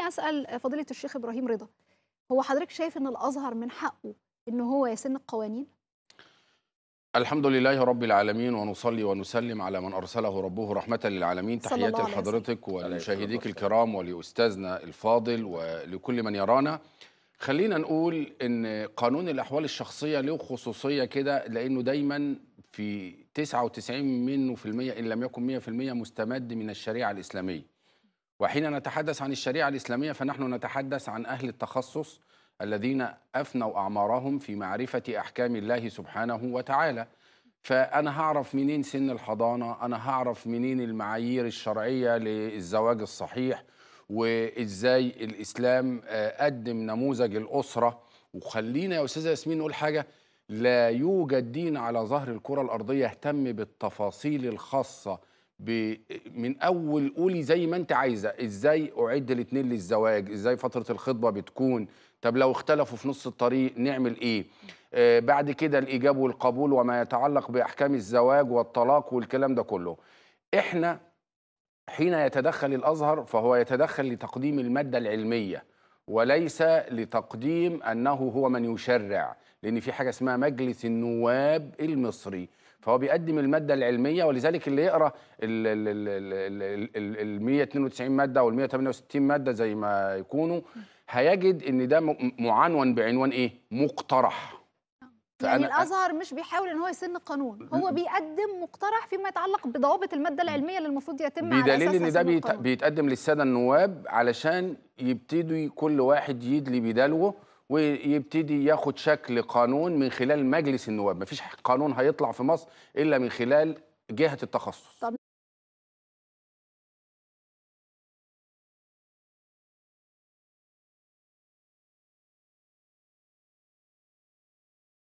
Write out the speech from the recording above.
خليني اسال فضيله الشيخ ابراهيم رضا هو حضرتك شايف ان الازهر من حقه ان هو يسن القوانين الحمد لله رب العالمين ونصلي ونسلم على من أرسله ربه رحمة للعالمين صلى تحياتي الله عليه لحضرتك عليه ولمشاهديك الصلاة الكرام ولأستاذنا الفاضل ولكل من يرانا خلينا نقول إن قانون الأحوال الشخصية له خصوصية كده لأنه دايما في 99 منه في المية إن لم يكن 100% مستمد من الشريعة الإسلامية وحين نتحدث عن الشريعة الإسلامية فنحن نتحدث عن أهل التخصص الذين أفنوا أعمارهم في معرفة أحكام الله سبحانه وتعالى فأنا هعرف منين سن الحضانة أنا هعرف منين المعايير الشرعية للزواج الصحيح وإزاي الإسلام آه، قدم نموذج الأسرة وخلينا يا أستاذة ياسمين نقول حاجة لا يوجد دين على ظهر الكرة الأرضية يهتم بالتفاصيل الخاصة ب... من اول قولي زي ما انت عايزه ازاي اعد الاثنين للزواج ازاي فتره الخطبه بتكون طب لو اختلفوا في نص الطريق نعمل ايه آه بعد كده الايجاب والقبول وما يتعلق باحكام الزواج والطلاق والكلام ده كله احنا حين يتدخل الازهر فهو يتدخل لتقديم الماده العلميه وليس لتقديم انه هو من يشرع لان في حاجه اسمها مجلس النواب المصري فهو بيقدم الماده العلميه ولذلك اللي يقرا ال ال ال ال ال ال 192 ماده او ال 168 ماده زي ما يكونوا هيجد ان ده م- معنون بعنوان ايه؟ مقترح يعني فأنا- الازهر مش بيحاول ان هو يسن القانون هو بيقدم مقترح فيما يتعلق بضوابط الماده العلميه اللي المفروض يتم على بدليل أساسها ان ده سن بيت- القانون. بيتقدم للساده النواب علشان يبتدوا كل واحد يدلي بدلوه ويبتدي ياخد شكل قانون من خلال مجلس النواب مفيش قانون هيطلع في مصر الا من خلال جهه التخصص طب